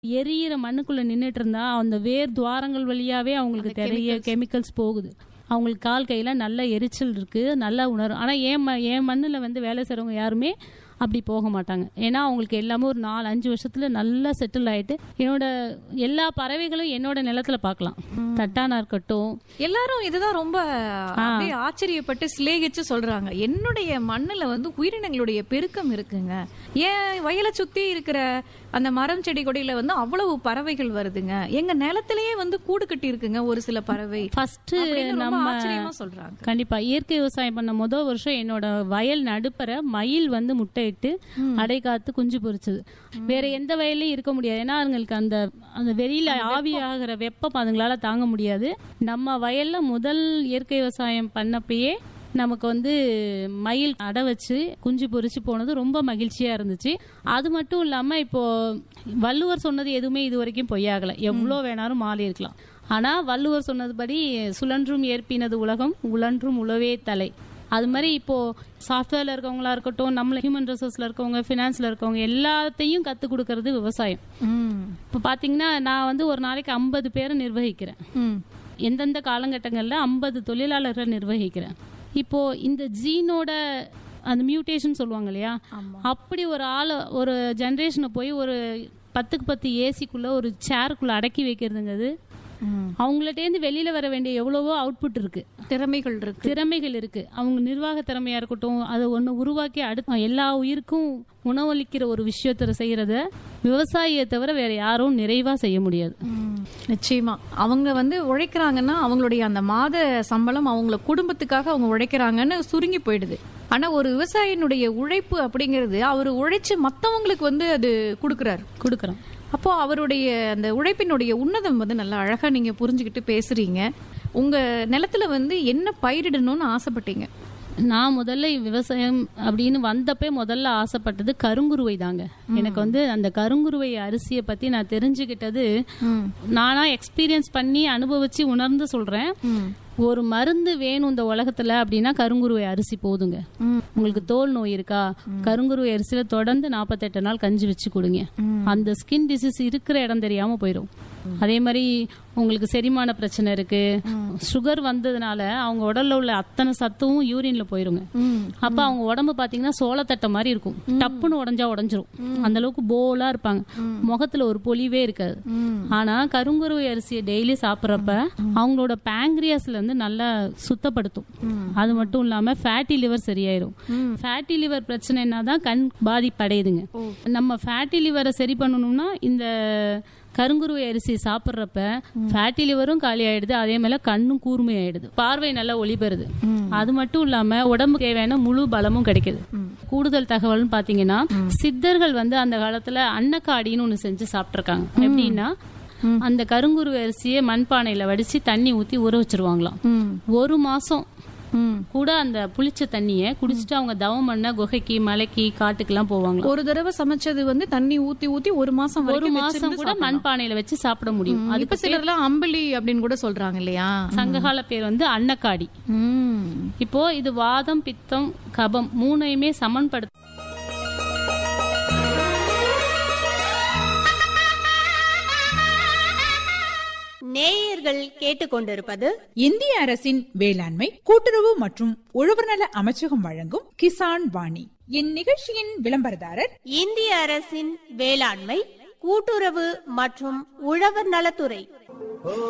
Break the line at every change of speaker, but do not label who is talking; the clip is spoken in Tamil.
எரியிற மண்ணுக்குள்ள நின்னுட்டு இருந்தா அந்த வேர் துவாரங்கள் வழியாவே அவங்களுக்கு நிறைய கெமிக்கல்ஸ் போகுது அவங்களுக்கு கால் கையில நல்ல எரிச்சல் இருக்கு நல்லா உணரும் ஆனா என் ம என் மண்ணுல வந்து வேலை செய்றவங்க யாருமே அப்படி போக மாட்டாங்க ஏன்னா அவங்களுக்கு எல்லாமே ஒரு நாலு அஞ்சு வருஷத்துல நல்லா செட்டில் ஆயிட்டு என்னோட எல்லா பறவைகளும் என்னோட நிலத்துல பார்க்கலாம் தட்டானா இருக்கட்டும்
எல்லாரும் இதுதான் ரொம்ப அப்படியே ஆச்சரியப்பட்டு சிலேகிச்சு சொல்றாங்க என்னுடைய மண்ணுல வந்து உயிரினங்களுடைய பெருக்கம் இருக்குங்க ஏன் வயலை சுத்தி இருக்கிற அந்த மரம் செடி கொடியில வந்து அவ்வளவு பறவைகள் வருதுங்க எங்க நிலத்திலேயே வந்து கூடு கட்டி இருக்குங்க ஒரு சில பறவை
ஃபர்ஸ்ட்
அப்படின்னு ரொம்ப
நம்ம
ஆச்சரியமா சொல்றாங்க
கண்டிப்பா இயற்கை விவசாயம் பண்ண முதல் வருஷம் என்னோட வயல் நடுப்பற மயில் வந்து முட்டையிட்டு அடை காத்து குஞ்சு பொரிச்சது வேற எந்த வயல்லையும் இருக்க முடியாது ஏன்னா அதுங்களுக்கு அந்த அந்த வெளியில ஆவி ஆகிற வெப்பம் அதுங்களால தாங்க முடியாது நம்ம வயல்ல முதல் இயற்கை விவசாயம் பண்ணப்பயே நமக்கு வந்து மயில் அடை வச்சு குஞ்சு பொரிச்சு போனது ரொம்ப மகிழ்ச்சியா இருந்துச்சு அது மட்டும் இல்லாம இப்போ வள்ளுவர் சொன்னது எதுவுமே இது வரைக்கும் பொய்யாகல எவ்வளோ வேணாலும் மாறி இருக்கலாம் ஆனா வள்ளுவர் சொன்னதுபடி சுழன்றும் ஏற்பினது உலகம் உழன்றும் உழவே தலை அது மாதிரி இப்போ சாஃப்ட்வேர்ல இருக்கவங்களா இருக்கட்டும் நம்மள ஹியூமன் ரிசோர்ஸ்ல இருக்கவங்க ஃபினான்ஸ்ல இருக்கவங்க எல்லாத்தையும் கத்துக் கொடுக்கறது விவசாயம்
ம்.
இப்போ பாத்தீங்கன்னா நான் வந்து ஒரு நாளைக்கு ஐம்பது பேரை நிர்வகிக்கிறேன்
ம்.
எந்தெந்த காலகட்டங்கள்ல ஐம்பது தொழிலாளர்களை நிர்வகிக்கிறேன் இப்போ இந்த ஜீனோட அந்த மியூட்டேஷன் சொல்லுவாங்க இல்லையா அப்படி ஒரு ஆளை ஒரு ஜென்ரேஷனை போய் ஒரு பத்துக்கு பத்து ஏசிக்குள்ள ஒரு சேருக்குள்ள அடக்கி வைக்கிறதுங்கிறது
ம்.
அவங்கள்ட்டேருந்து வெளியில வர வேண்டிய எவ்வளவோ அவுட்புட் இருக்கு
திறமைகள் இருக்கு
திறமைகள் இருக்கு அவங்க நிர்வாக திறமையா இருக்கட்டும் அதை ஒண்ணு உருவாக்கி அடுத்த எல்லா உயிருக்கும் உணவளிக்கிற ஒரு விஷயத்தை செய்யறத விவசாயியை தவிர வேற யாரும் நிறைவா செய்ய முடியாது
ம், நிச்சயமா அவங்க வந்து உழைக்கிறாங்கன்னா அவங்களுடைய அந்த மாத சம்பளம் அவங்கள குடும்பத்துக்காக அவங்க உழைக்கிறாங்கன்னு சுருங்கி போயிடுது ஆனா ஒரு விவசாயினுடைய உழைப்பு அப்படிங்கிறது அவர் உழைச்சு மத்தவங்களுக்கு வந்து அது கொடுக்கறாரு
கொடுக்குறோம்
அப்போ அவருடைய அந்த உழைப்பினுடைய உன்னதம் வந்து நல்லா அழகா நீங்க புரிஞ்சுக்கிட்டு பேசுறீங்க உங்க நிலத்துல வந்து என்ன பயிரிடணும்னு ஆசைப்பட்டீங்க
நான் முதல்ல விவசாயம் அப்படின்னு வந்தப்பே முதல்ல ஆசைப்பட்டது கருங்குருவை தாங்க எனக்கு வந்து அந்த கருங்குருவை அரிசியை பத்தி நான் தெரிஞ்சுக்கிட்டது
ம்.
நானா எக்ஸ்பீரியன்ஸ் பண்ணி அனுபவிச்சு உணர்ந்து சொல்றேன்
ம்.
ஒரு மருந்து வேணும் இந்த உலகத்துல அப்படின்னா கருங்குருவை அரிசி போதுங்க
ம்.
உங்களுக்கு தோல் நோய் இருக்கா கருங்குருவை அரிசியில தொடர்ந்து நாற்பத்தெட்டு நாள் கஞ்சி வச்சு கொடுங்க அந்த ஸ்கின் டிசீஸ் இருக்கிற இடம் தெரியாம போயிடும் அதே மாதிரி உங்களுக்கு செரிமான பிரச்சனை இருக்கு சுகர் வந்ததுனால அவங்க உடல்ல உள்ள அத்தனை சத்தும் யூரின்ல போயிருங்க
ம்.
அப்ப அவங்க உடம்பு பாத்தீங்கன்னா சோளத்தட்டை மாதிரி இருக்கும் டப்புன்னு உடஞ்சா உடஞ்சிரும் அந்த அளவுக்கு போலா இருப்பாங்க முகத்துல ஒரு பொலிவே இருக்காது
ம்.
ஆனா கருங்குருவை அரிசியை டெய்லி சாப்பிட்றப்ப அவங்களோட பேங்க்ரியாஸ்ல இருந்து நல்லா சுத்தப்படுத்தும் அது மட்டும் இல்லாம ஃபேட்டி லிவர் சரியாயிரும் ஃபேட்டி லிவர் பிரச்சனைனா தான் கண் பாதிப்படையுதுங்க நம்ம ஃபேட்டி லிவரை சரி பண்ணணும்னா இந்த கருங்குருவை அரிசி சாப்பிட்றப்ப ஃபேட்டி லிவரும் காலி ஆயிடுது அதே மேல கண்ணும் கூர்மை ஆயிடுது பார்வை நல்லா ஒளி பெறுது அது மட்டும் இல்லாம உடம்புக்கு தேவையான முழு பலமும் கிடைக்குது கூடுதல் தகவல்னு பாத்தீங்கன்னா சித்தர்கள் வந்து அந்த காலத்துல அன்னக்காடின்னு ஒண்ணு செஞ்சு சாப்பிட்டிருக்காங்க எப்படின்னா அந்த கருங்குருவை அரிசியை மண்பானையில வடிச்சு தண்ணி ஊத்தி ஊற வச்சிருவாங்களாம்
ம்.
ஒரு மாசம்
ம்.
கூட அந்த புளிச்ச தண்ணிய குடிச்சிட்டு அவங்க தவம் பண்ண குகைக்கு மலைக்கு காட்டுக்கெல்லாம் போவாங்களாம்
ஒரு தடவை சமைச்சது வந்து தண்ணி ஊத்தி ஊத்தி ஒரு மாசம்
ஒரு
வரைக்கும்
மாசம்
வச்சிருந்து
கூட மண்பானையில வச்சு சாப்பிட முடியும்
அது இப்ப சிலர்லாம் அம்பலி அப்படின்னு கூட சொல்றாங்க இல்லையா
சங்ககால பேர் வந்து அன்னக்காடி
ம்.
இப்போ இது வாதம் பித்தம் கபம் மூணையுமே சமன்படுத்த
நேயர்கள் கேட்டுக்கொண்டிருப்பது
இந்திய அரசின் வேளாண்மை கூட்டுறவு மற்றும் உழவர்நல அமைச்சகம் வழங்கும் கிசான் வாணி இந்நிகழ்ச்சியின் விளம்பரதாரர்
இந்திய அரசின் வேளாண்மை கூட்டுறவு மற்றும் உழவர் நலத்துறை